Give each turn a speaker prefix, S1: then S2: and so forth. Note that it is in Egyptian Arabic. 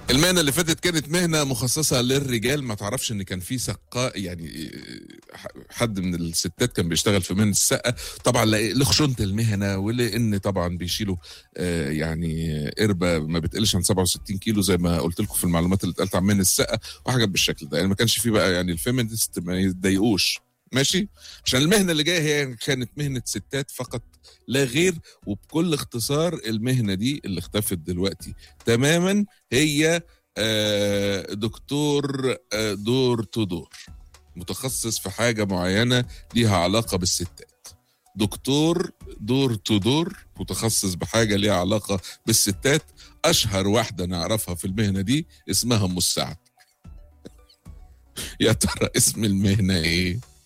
S1: المهنة اللي فاتت كانت مهنة مخصصة للرجال ما تعرفش ان كان في سقاء يعني حد من الستات كان بيشتغل في مهنة السقة طبعا لخشونة المهنة ولان طبعا بيشيلوا آه، يعني قربة ما بتقلش عن 67 كيلو زي ما قلت لكم في المعلومات اللي اتقالت عن مهنة السقة وحاجات بالشكل ده يعني ما كانش في بقى يعني الفيمينست ما يتضايقوش ماشي عشان المهنه اللي جايه هي كانت مهنه ستات فقط لا غير وبكل اختصار المهنه دي اللي اختفت دلوقتي تماما هي آه، دكتور آه، دور تو دور متخصص في حاجه معينه ليها علاقه بالستات دكتور دور تو دور متخصص بحاجه ليها علاقه بالستات اشهر واحده نعرفها في المهنه دي اسمها ام السعد يا ترى اسم المهنه ايه